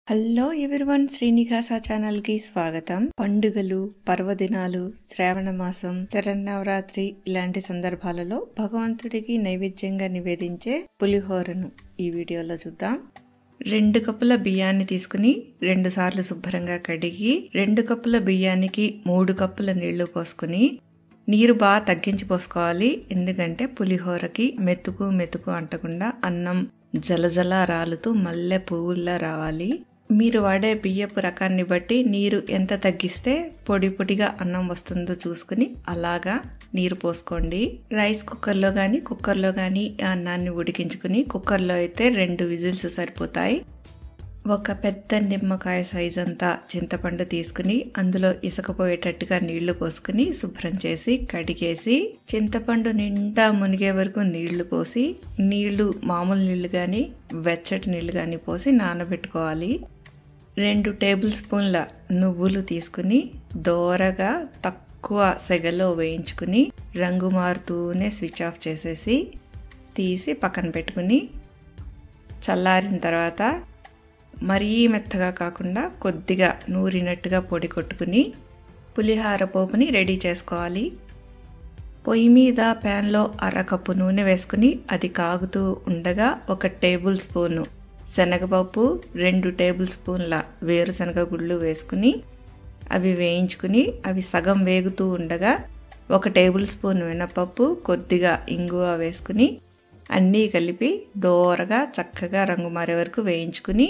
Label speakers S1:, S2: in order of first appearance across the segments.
S1: hello everyone Srinivasa channel కి స్వాగతం పండుగలు పర్వదినాలు శ్రావణ మాసం శరన్నవరాత్రి ఇలాంటి సందర్భాలలో భగవంతుడికి నైవేద్యంగా నివేదించే పులిహోరను ఈ వీడియోలో చూద్దాం రెండు కప్పుల బియ్యాన్ని తీసుకుని రెండు సార్లు శుభ్రంగా కడిగి రెండు కప్పుల బియ్యానికి మూడు కప్పుల నీళ్లు పోసుకుని నీరు బాగా తగ్గించి పోసుకోవాలి ఎందుకంటే పులిహోరకి మెతుకు మెతుకు అంటకుండా అన్నం జలజల రాలుతూ మల్లె పువ్వుల్లా రావాలి మీరు వాడే బియ్యపు రకాన్ని బట్టి నీరు ఎంత తగ్గిస్తే పొడి పొడిగా అన్నం వస్తుందో చూసుకుని అలాగా నీరు పోసుకోండి రైస్ కుక్కర్లో కానీ కుక్కర్లో కానీ ఆ అన్నాన్ని ఉడికించుకుని కుక్కర్లో అయితే రెండు విజిల్స్ సరిపోతాయి ఒక పెద్ద నిమ్మకాయ సైజ్ అంతా చింతపండు తీసుకుని అందులో ఇసుకపోయేటట్టుగా నీళ్లు పోసుకుని శుభ్రం చేసి కడిగేసి చింతపండు నిండా మునిగే వరకు నీళ్లు పోసి నీళ్లు మామూలు నీళ్లు కానీ వెచ్చటి నీళ్లు కానీ పోసి నానబెట్టుకోవాలి రెండు టేబుల్ స్పూన్ల నువ్వులు తీసుకుని దోరగా తక్కువ సెగలో వేయించుకుని రంగు మారుతూనే స్విచ్ ఆఫ్ చేసేసి తీసి పక్కన పెట్టుకుని చల్లారిన తర్వాత మరీ మెత్తగా కాకుండా కొద్దిగా నూరినట్టుగా పొడి కొట్టుకుని పులిహార పోపుని రెడీ చేసుకోవాలి పొయ్యి మీద ప్యాన్లో అరకప్పు నూనె వేసుకుని అది కాగుతూ ఉండగా ఒక టేబుల్ స్పూను శనగపప్పు రెండు టేబుల్ స్పూన్ల వేరుశనగ గుళ్ళు వేసుకుని అవి వేయించుకుని అవి సగం వేగుతూ ఉండగా ఒక టేబుల్ స్పూన్ మినపప్పు కొద్దిగా ఇంగువ వేసుకుని అన్నీ కలిపి దోరగా చక్కగా రంగు మారే వరకు వేయించుకుని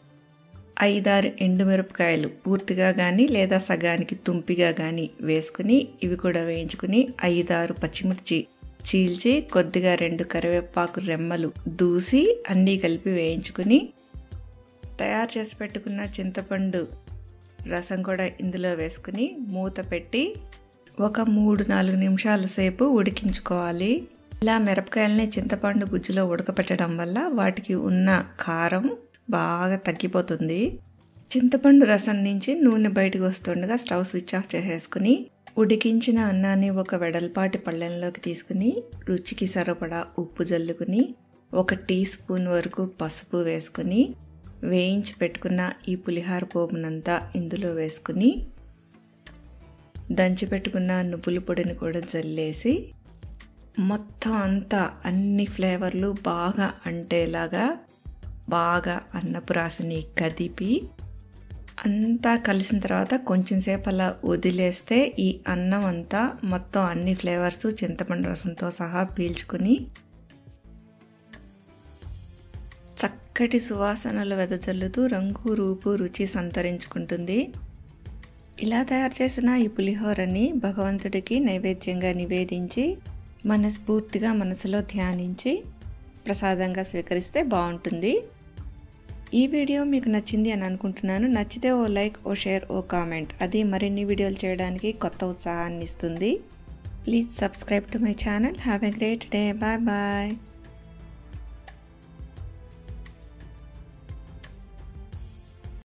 S1: ఐదారు ఎండుమిరపకాయలు పూర్తిగా కానీ లేదా సగానికి తుంపిగా కానీ వేసుకుని ఇవి కూడా వేయించుకుని ఐదారు పచ్చిమిర్చి చీల్చి కొద్దిగా రెండు కరివేపాకు రెమ్మలు దూసి అన్నీ కలిపి వేయించుకుని తయారు చేసి పెట్టుకున్న చింతపండు రసం కూడా ఇందులో వేసుకుని మూత పెట్టి ఒక మూడు నాలుగు నిమిషాల సేపు ఉడికించుకోవాలి ఇలా మిరపకాయలని చింతపండు గుజ్జులో ఉడకపెట్టడం వల్ల వాటికి ఉన్న కారం బాగా తగ్గిపోతుంది చింతపండు రసం నుంచి నూనె బయటకు వస్తుండగా స్టవ్ స్విచ్ ఆఫ్ చేసేసుకుని ఉడికించిన అన్నాన్ని ఒక వెడల్పాటి పళ్ళెంలోకి తీసుకుని రుచికి సరిపడా ఉప్పు జల్లుకుని ఒక టీ స్పూన్ వరకు పసుపు వేసుకుని వేయించి పెట్టుకున్న ఈ పులిహార పోపునంతా ఇందులో వేసుకుని దంచి పెట్టుకున్న నువ్వుల పొడిని కూడా జల్లేసి మొత్తం అంతా అన్ని ఫ్లేవర్లు బాగా అంటేలాగా బాగా అన్నపు రాసిని కదిపి అంతా కలిసిన తర్వాత కొంచెం సేపు అలా వదిలేస్తే ఈ అన్నం అంతా మొత్తం అన్ని ఫ్లేవర్స్ చింతపండు రసంతో సహా పీల్చుకుని చక్కటి సువాసనలు వెదజల్లుతూ రంగు రూపు రుచి సంతరించుకుంటుంది ఇలా తయారు చేసిన ఈ పులిహోరని భగవంతుడికి నైవేద్యంగా నివేదించి మనస్ఫూర్తిగా మనసులో ధ్యానించి ప్రసాదంగా స్వీకరిస్తే బాగుంటుంది ఈ వీడియో మీకు నచ్చింది అని అనుకుంటున్నాను నచ్చితే ఓ లైక్ ఓ షేర్ ఓ కామెంట్ అది మరిన్ని వీడియోలు చేయడానికి కొత్త ఉత్సాహాన్ని ఇస్తుంది please subscribe to my channel have a great day bye bye